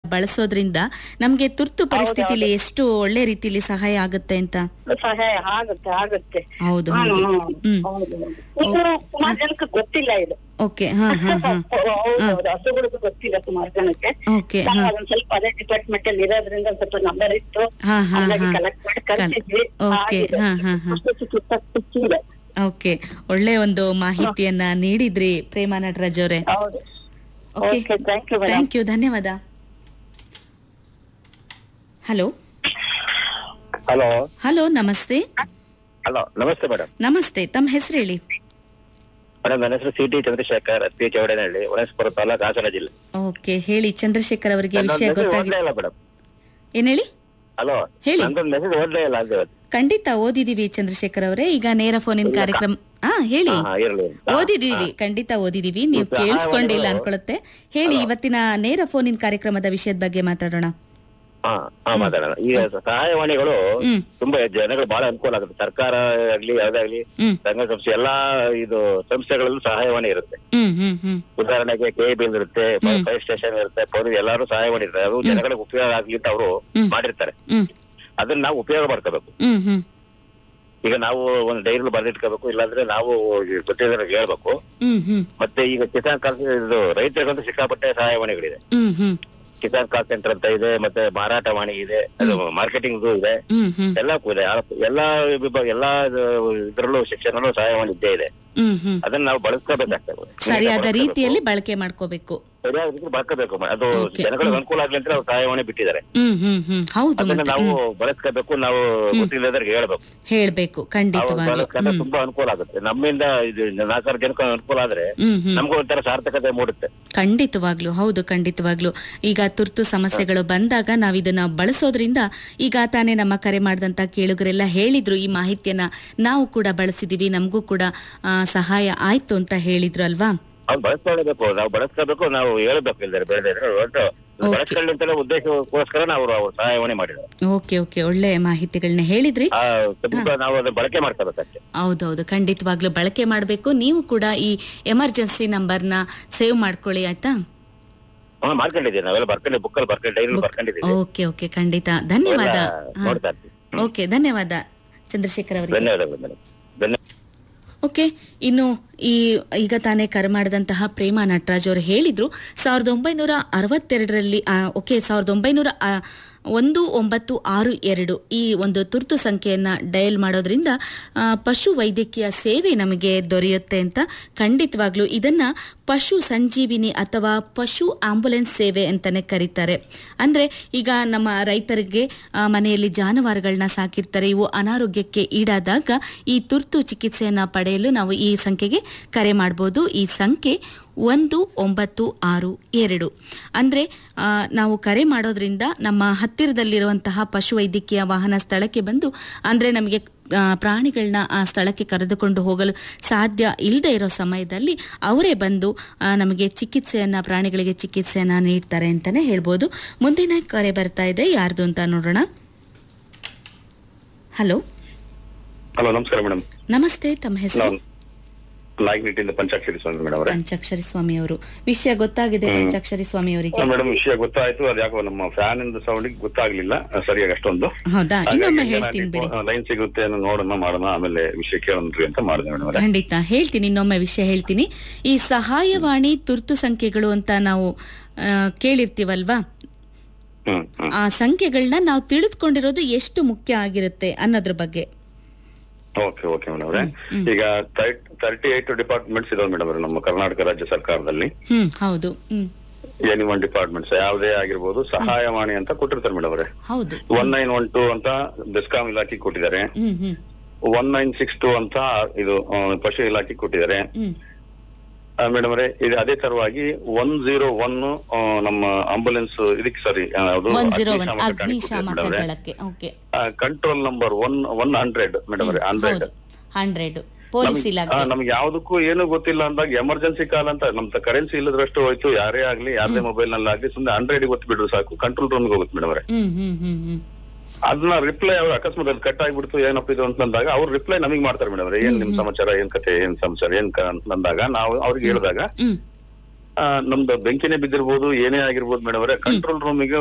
ಬಳಸೋದ್ರಿಂದ ನಮ್ಗೆ ತುರ್ತು ಪರಿಸ್ಥಿತಿಲಿ ಎಷ್ಟು ಒಳ್ಳೆ ರೀತಿಲಿ ಸಹಾಯ ಆಗುತ್ತೆ ಅಂತ ಸಹಾಯ ಆಗುತ್ತೆ ಆಗುತ್ತೆ ಹೌದು ಹ್ಮ್, ಹೌದು ಹ್ಮ್. ಹ್ಮ್ ಹೌದು, ಹೌದು. ಇದು ಸುಮಾರು ಜನಕ್ಕೆ ಗೊತ್ತಿಲ್ಲ ಇದು ಓಕೆ ಹಾ ಹಾ ಹಾ ಹೌದು, ಹೌದು. ಹಸುಗಳಿಗೂ ಗೊತ್ತಿಲ್ಲ ಸುಮಾರು ಜನಕ್ಕೆ ಓಕೆ ನಾವು ಹಾ ಅದೊಂದ್ ಸ್ವಲ್ಪ ಅದೇ ಡಿಪಾರ್ಟ್ಮೆಂಟ್ ಅಲ್ಲಿ ಇರೋದ್ರಿಂದ ಒಂದ್ ಸ್ವಲ್ಪ ನಂಬರ್ ಇತ್ತು ಹಾ, ಹಾ, ಹಂಗಾಗಿ ಹಾ. ಕಲೆಕ್ಟ್ ಮಾಡಿ ಕಳ್ಸಿದ್ವಿ ಓಕೆ, ಆಗಿದೆ. ಹಾ, ಹಾ, ಹಾ. ಅಷ್ಟು ಚಿಕ್ಕ ಸಿಕ್ಕಿದೆ. ಓಕೆ ಒಳ್ಳೆ ಒಂದು ಮಾಹಿತಿಯನ್ನ ನೀಡಿದ್ರಿ ಪ್ರೇಮ ನಟರಾಜ್ ಅವರೇ ಹೌದು okay okay thank you madam thank you ಧನ್ಯವಾದ ಹಲೋ ಹಲೋ ಹಲೋ ನಮಸ್ತೆ ಹಲೋ ನಮಸ್ತೆ ಮೇಡಮ್ ನಮಸ್ತೆ ತಮ್ಮ ಹೆಸರು ಹೇಳಿ ಮೇಡಮ್ ನನ್ನ ಹೆಸರು C T Chandrashekar S P Chowdanahalli Holaspura taluk Hassan ಜಿಲ್ಲೆ ಓಕೆ ಹೇಳಿ ಚಂದ್ರಶೇಖರ್ ಅವರಿಗೆ ನನ್ನೊಂದು ವಿಷಯ message ಗೊತ್ತಾಗಿ ಓದ್ಲೇ ಇಲ್ಲ ಮೇಡಮ್ ಏನ್ ಹೇಳಿ ಹಲೋ ಹೇಳಿ. ನಂದೊಂದು ಮೆಸೇಜ್ ಓದ್ಲೇ ಇಲ್ಲ ಅಂತ ಇವತ್ತು ಖಂಡಿತ ಓದಿದೀವಿ ಚಂದ್ರಶೇಖರ್ ಅವರೇ ಈಗ ನೇರ ಫೋನಿನ ಕಾರ್ಯಕ್ರಮ ಹಾ ಹೇಳಿ ಹಾ, ಇರ್ಲಿ ಹಾ, ಓದಿದೀವಿ ಖಂಡಿತ ಓದಿದೀವಿ ನೀವು ಮತ್ತೆ ಕೇಳಿಸ್ಕೊಂಡಿಲ್ಲ ಸಹಾಯವಾಣಿಗಳು- ಅನ್ಕೊಳುತ್ತೆ ಹೇಳಿ ಇವತ್ತಿನ ನೇರ ಫೋನಿನ ಕಾರ್ಯಕ್ರಮದ ವಿಷಯದ ಬಗ್ಗೆ ಮಾತಾಡೋಣ ಹಾ ಹಾ ಮಾತಾಡೋಣ ಈಗ ಸಹಾಯವಾಣಿಗಳು ಹ್ಮ್. ತುಂಬಾ ಜನಗಳು ಬಹಳ ಅನುಕೂಲ ಆಗುತ್ತೆ ಸರ್ಕಾರ ಆಗ್ಲಿ ಯಾವ್ದಾಗ್ಲಿ ಹ್ಮ್ ಸಂಘ ಸಂಸ್ಥೆ ಎಲ್ಲಾ ಇದು ಸಂಸ್ಥೆಗಳಲ್ಲೂ ಸಹಾಯವಾಣಿ ಇರುತ್ತೆ ಹ್ಮ್ ಹ್ಮ್ ಹ್ಮ್ ಉದಾಹರಣೆಗೆ ಕೆ ಬಿಲ್ ಇರುತ್ತೆ ಫೈರ್ ಸ್ಟೇಷನ್ ಇರುತ್ತೆ ಪೊಲೀಸ್ ಎಲ್ಲಾರು ಸಹಾಯವಾಣಿ ಇರುತ್ತೆ ಅದು ಜನಗಳಿಗೆ ಉಪಯೋಗ ಆಗ್ಲಿ ಅಂತ ಅವರು ಹ್ಮ್. ಮಾಡಿರ್ತಾರೆ ಹ್ಮ್ ಅದನ್ನ ನಾವು ಉಪಯೋಗ ಮಾಡ್ಕೋಬೇಕು ಹ್ಮ್ ಹ್ಮ್ ಈಗ ನಾವು ಒಂದು ಡೈರಿ ಬರ್ದಿಟ್ಕೋಬೇಕು ಇಲ್ಲಾಂದ್ರೆ ನಾವು ಗೊತ್ತಿರೋರಿಗೆ ಹೇಳ್ಬೇಕು ಹ್ಮ್ ಹ್ಮ್ ಮತ್ತೆ ಈಗ ಕಿಸಾನ್ ಕಾಲ್ ಇದು ರೈತರಿಗಂತೂ ಸಿಕ್ಕಾಪಟ್ಟೆ ಸಹಾಯವಾಣಿಗಳಿದೆ ಹ್ಮ್ ಹ್ಮ್ ಕಿಸಾನ್ ಕಾಲ್ ಸೆಂಟರ್ ಅಂತ ಇದೆ ಮತ್ತೆ ಮಾರಾಟ ವಾಣಿ ಇದೆ ಅದು ಮಾರ್ಕೆಟಿಂಗ್ ಇದೆ ಹ್ಮ್ ಹ್ಮ್ ಎಲ್ಲ ಇದೆ ಎಲ್ಲಾ ವಿಭಾಗ ಎಲ್ಲಾ ಇದ್ರಲ್ಲೂ ಶಿಕ್ಷಣಲ್ಲೂ ಸಹಾಯವಾಣಿ ಇದ್ದೇ ಇದೆ ಹ್ಮ್ ಹ್ಮ್ ಅದನ್ನ ನಾವು ಬಳಸ್ಕೋಬೇಕಾಗ್ತದೆ ಸರಿಯಾದ ರೀತಿಯಲ್ಲಿ ಬಳಕೆ ಮಾಡ್ಕೋಬೇಕು ಸರಿಯಾದ ರೀತಿ ಬಳಸ್ಕೋಬೇಕು ಅದು Okay. ಜನಗಳಿಗೆ ಅನುಕೂಲ ಆಗ್ಲಿ ಅಂತ ಅವ್ರು ಸಹಾಯವಾಣಿ ಬಿಟ್ಟಿದ್ದಾರೆ ಹ್ಮ್ ಹ್ಮ್ ಹ್ಮ್ ಹೌದು ಅದನ್ನ ಮತ್ತೆ ನಾವು ಬಳಸ್ಕೋಬೇಕು ನಾವು ಗೊತ್ತಿಲ್ಲದವ್ರಿಗೆ ಹೇಳ್ಬೇಕು ಹೇಳ್ಬೇಕು ಅವ್ರು ಖಂಡಿತವಾಗ್ಲು ಬಳಸ್ಕೊಂಡ್ರೆ ತುಂಬಾ ಅನುಕೂಲ ಆಗುತ್ತೆ ನಮ್ಮಿಂದ ಇದು ನಾಲ್ಕಾರು ಜನಕ್ಕೆ ಅನುಕೂಲ ಆದ್ರೆ ಹ್ಮ್ ಹ್ಮ್ ನಮಗೂ ಒಂಥರ ಸಾರ್ಥಕತೆ ಮೂಡುತ್ತೆ ಖಂಡಿತವಾಗ್ಲು ಹೌದು ಖಂಡಿತವಾಗ್ಲು ಈಗ ತುರ್ತು ಸಮಸ್ಯೆಗಳು ಬಂದಾಗ ನಾವ್ ಇದನ್ನ ಬಳಸೋದ್ರಿಂದ ಈಗ ತಾನೇ ನಮ್ಮ ಕರೆ ಮಾಡಿದಂತ ಕೇಳುಗರೆಲ್ಲ ಹೇಳಿದ್ರು ಈ ಮಾಹಿತಿಯನ್ನ ನಾವು ಕೂಡ ಬಳಸಿದೀವಿ ನಮಗೂ ಕೂಡ ಆ, ಸಹಾಯ ಆಯ್ತು ಅಂತ ಹೇಳಿದ್ರು ಅಲ್ವಾ ಅವ್ರು ಬಳಸ್ಕೊಳ್ಳೇಬೇಕು ನಾವು ಬಳಸ್ಕೋಬೇಕು ನಾವು ಹೇಳ್ಬೇಕು ಇಲ್ದರೆ ಬೇರೆ ಒಟ್ಟು Okay. ಬಳಸ್ಕೊಳ್ಳಿ ಅಂತಲೇ ಉದ್ದೇಶಕ್ಕೋಸ್ಕರ ನಾವು ಅವ್ರು ಸಹಾಯವಾಣಿ ಮಾಡಿದ್ದಾರೆ ಓಕೆ ಓಕೆ ಒಳ್ಳೆ ಮಾಹಿತಿಗಳನ್ನ ಹೇಳಿದ್ರಿ ಆ ಸ್ವಲ್ಪ ನಾವು ಅದನ್ನ ಬಳಕೆ ಮಾಡ್ಕೋಬೇಕಷ್ಟೇ ಹೌದೌದು ಖಂಡಿತವಾಗ್ಲೂ ಬಳಕೆ ಮಾಡಬೇಕು ನೀವು ಕೂಡ ಈ ಎಮರ್ಜೆನ್ಸಿ ನಂಬರ್ನ ಸೇವ್ ಮಾಡ್ಕೊಳ್ಳಿ ಆಯ್ತಾ ಹಾ ಮಾಡ್ಕೊಂಡಿದ್ದೀವಿ ನಾವೆಲ್ಲ ಬರ್ಕೊಂಡು ಬುಕ್ಕಲ್ಲಿ ಬರ್ಕೊಂಡು ಡೈರಿ ಬರ್ಕೊಂಡಿದ್ದೀವಿ ಓಕೆ ಓಕೆ ಖಂಡಿತ ಧನ್ಯವಾದ ಎಲ್ಲ ನೋಡ್ತಾ ಇರ್ತೀವಿ ಓಕೆ ಧನ್ಯವಾದ ಚಂದ್ರಶೇಖರ್ ಅವರಿಗೆ ಧನ್ಯವಾದಗಳು ಮೇಡಮ್ ಧನ್ಯವಾದ ಓಕೆ ಇನ್ನು ಈ ಈಗ ತಾನೇ ಕರೆ ಮಾಡಿದಂತಹ ಪ್ರೇಮ ನಟರಾಜ್ ಅವರು ಹೇಳಿದ್ರು ಸಾವಿರದ ಒಂಬೈನೂರ ಅರವತ್ತೆರಡರಲ್ಲಿ ಆ, ಓಕೆ ಸಾವಿರದ ಒಂಬೈನೂರ ಆ, ಒಂದು ಒಂಬತ್ತು ಆರು ಎರಡು ಈ ಒಂದು ತುರ್ತು ಸಂಖ್ಯೆಯನ್ನ ಡಯಲ್ ಮಾಡೋದ್ರಿಂದ ಆ, ಪಶು ವೈದ್ಯಕೀಯ ಸೇವೆ ನಮಗೆ ದೊರೆಯುತ್ತೆ ಅಂತ ಖಂಡಿತವಾಗ್ಲೂ ಇದನ್ನ ಪಶು ಸಂಜೀವಿನಿ ಅಥವಾ ಪಶು ಆಂಬುಲೆನ್ಸ್ ಸೇವೆ ಅಂತಾನೆ ಕರೀತಾರೆ ಅಂದ್ರೆ ಈಗ ನಮ್ಮ ರೈತರಿಗೆ ಆ, ಮನೆಯಲ್ಲಿ ಜಾನುವಾರುಗಳನ್ನ ಸಾಕಿರ್ತಾರೆ ಇವು ಅನಾರೋಗ್ಯಕ್ಕೆ ಈಡಾದಾಗ ಈ ತುರ್ತು ಚಿಕಿತ್ಸೆಯನ್ನ ಪಡೆಯಲು ನಾವು ಈ ಸಂಖ್ಯೆಗೆ ಕರೆ ಮಾಡಬಹುದು ಈ ಸಂಖ್ಯೆ ಒಂದು ಒಂಬತ್ತು ಆರು ಎರಡು ಅಂದ್ರೆ ಆ, ನಾವು ಕರೆ ಮಾಡೋದ್ರಿಂದ ನಮ್ಮ ಹತ್ತಿರದಲ್ಲಿರುವಂತಹ ಪಶುವೈದ್ಯಕೀಯ ವಾಹನ ಸ್ಥಳಕ್ಕೆ ಬಂದು ಅಂದ್ರೆ ನಮಗೆ ಆ, ಪ್ರಾಣಿಗಳನ್ನ ಆ ಸ್ಥಳಕ್ಕೆ ಕರೆದುಕೊಂಡು ಹೋಗಲು ಸಾಧ್ಯ ಇಲ್ಲದೆ ಇರೋ ಸಮಯದಲ್ಲಿ ಅವರೇ ಬಂದು ಆ, ನಮಗೆ ಚಿಕಿತ್ಸೆಯನ್ನ ಪ್ರಾಣಿಗಳಿಗೆ ಚಿಕಿತ್ಸೆಯನ್ನ ನೀಡ್ತಾರೆ ಅಂತಾನೆ ಹೇಳ್ಬೋದು ಮುಂದಿನ ಕರೆ ಬರ್ತಾ ಇದೆ ಯಾರ್ದು ಅಂತ ನೋಡೋಣ ಹಲೋ ಹಲೋ ನಮಸ್ಕಾರ ಮೇಡಮ್ ನಮಸ್ತೆ ತಮ್ಮ ಹೆಸರು ನಾವು ನಾಯಕನಿಟ್ಟಿಂದ ಪಂಚಾಕ್ಷರಿ ಸ್ವಾಮಿ ಮೇಡಮ್ ಅವರೇ ಪಂಚಾಕ್ಷರಿ ಸ್ವಾಮಿ ಅವರು ವಿಷಯ ಗೊತ್ತಾಗಿದೆ ಪಂಚಾಕ್ಷರಿ ಸ್ವಾಮಿ ಅವರಿಗೆ ಮೇಡಮ್ ವಿಷಯ ಗೊತ್ತಾಯ್ತು ಅದು ಯಾಕೋ ನಮ್ಮ ಫ್ಯಾನ್ ಇಂದ ಸೌಂಡ್ ಗೊತ್ತಾಗ್ಲಿಲ್ಲ ಅಹ್, ಸರಿಯಾಗಿ ಅಷ್ಟೊಂದು ಹೌದಾ ಇನ್ನೊಮ್ಮೆ ಹೇಳ್ತೀನಿ ಬಿಡಿ ಲೈನ್ ಸಿಗುತ್ತೆ ಅನ್ನೋ ನೋಡೋಣ ಮಾಡೋಣ ಆಮೇಲೆ ವಿಷಯ ಕೇಳೋಣ್ರಿ ಅಂತ ಮಾಡಿದೆ ಮೇಡಮ್ ಅವರೇ ಖಂಡಿತ ಹೇಳ್ತೀನಿ ಇನ್ನೊಮ್ಮೆ ವಿಷಯ ಹೇಳ್ತೀನಿ ಈ ಸಹಾಯವಾಣಿ ತುರ್ತು ಸಂಖ್ಯೆಗಳು ಅಂತ ನಾವು ಆ, ಕೇಳಿರ್ತೀವಲ್ವಾ ಹ್ಮ್ ಹ್ಮ್ ಆ ಸಂಖ್ಯೆಗಳನ್ನ ನಾವು ತಿಳಿದುಕೊಂಡಿರೋದು ಎಷ್ಟು ಮುಖ್ಯ ಆಗಿರುತ್ತೆ ಅನ್ನೋದ್ರ ಬಗ್ಗೆ ಓಕೆ ಓಕೆ ಮೇಡಮ್ ಅವರೇ ಈಗ ತರ್ಟಿ ಏಟ್ ಡಿಪಾರ್ಟ್ಮೆಂಟ್ಸ್ ಇದಾವೆ ಮೇಡಮ್ ಅವರೇ ನಮ್ಮ ಕರ್ನಾಟಕ ರಾಜ್ಯ ಸರ್ಕಾರದಲ್ಲಿ ಹ್ಮ್ ಹೌದು ಹ್ಮ್ ಎನಿ ಒನ್ ಡಿಪಾರ್ಟ್ಮೆಂಟ್ಸ್ ಯಾವುದೇ ಆಗಿರ್ಬೋದು ಸಹಾಯವಾಣಿ ಅಂತ ಕೊಟ್ಟಿರ್ತಾರೆ ಮೇಡಮ್ ಅವರೇ ಹೌದು ಒನ್ ನೈನ್ ಒನ್ ಟೂ ಅಂತ ಬೆಸ್ಕಾಂ ಇಲಾಖೆ ಕೊಟ್ಟಿದ್ದಾರೆ ಹ್ಮ್ ಹ್ಮ್ ಒನ್ ನೈನ್ ಸಿಕ್ಸ್ ಟೂ ಅಂತ ಇದು ಆ, ಪಶು ಇಲಾಖೆ ಕೊಟ್ಟಿದ್ದಾರೆ ಹ್ಮ್ ಮೇಡಮ್ ಅವರೇ ಇದು ಅದೇ ತರವಾಗಿ ಒನ್ ಜೀರೋ ಒನ್ ನಮ್ಮ ಆಂಬುಲೆನ್ಸ್ ಇದಕ್ಕೆ ಸಾರಿ ಒನ್ ಜೀರೋ ಒನ್ ಅಗ್ನಿಶಾಮಕ ದಳಕ್ಕೆ okay control number one one hundred madam ಅವರೇ ಹಂಡ್ರೆಡ್ ಹೌದು ಹಂಡ್ರೆಡ್ ಪೊಲೀಸ್ ಇಲಾಖೆ ನಮ್ಗೆ ಯಾವ್ದಕ್ಕೂ ಏನು ಗೊತ್ತಿಲ್ಲ ಅಂದಾಗ ಎಮರ್ಜೆನ್ಸಿ ಕಾಲ್ ಅಂತ ನಮ್ ಕರೆನ್ಸಿ ಇಲ್ಲದ್ರಷ್ಟು ಹೋಯ್ತು ಯಾರೇ ಆಗ್ಲಿ ಯಾರದೇ ಮೊಬೈಲ್ ನಲ್ಲಿ ಆಗ್ಲಿ ಸುಮ್ಮನೆ ಹಂಡ್ರೆಡ್ ಗೊತ್ತು ಬಿಡ್ರು ಸಾಕು ಕಂಟ್ರೋಲ್ ರೂಮ್ಗೆ ಹೋಗುತ್ತೆ ಮೇಡಮ್ ಅವರೇ ಹ್ಮ್ ಹ್ಮ್ ಹ್ಮ್ ಹ್ಮ್ ಅದನ್ನ ರಿಪ್ಲೈ ಅವ್ರು ಅಕಸ್ಮಾತ್ ಅದು ಕಟ್ ಆಗ್ಬಿಡ್ತು ಏನಪ್ಪ ಇದು ಅಂತಂದಾಗ ಅವ್ರು ರಿಪ್ಲೈ ನಮಗೆ ಮಾಡ್ತಾರೆ ಮೇಡಮ್ ಏನ್ ನಿಮ್ ಸಮಾಚಾರ ಏನ್ ಕತೆ ಏನ್ ಸಮಾಚಾರ ಏನ್ ಕ- ಅಂತಂದಾಗ ನಾವು ಅವ್ರಿಗೆ ಹೇಳಿದಾಗ ಹ್ಮ್ ಆ, ನಮ್ದು ಬೆಂಕಿನೇ ಬಿದ್ದಿರ್ಬೋದು ಏನೇ ಆಗಿರ್ಬೋದು ಮೇಡಮ್ ಅವರೇ ಕಂಟ್ರೋಲ್ ರೂಮಿಗೆ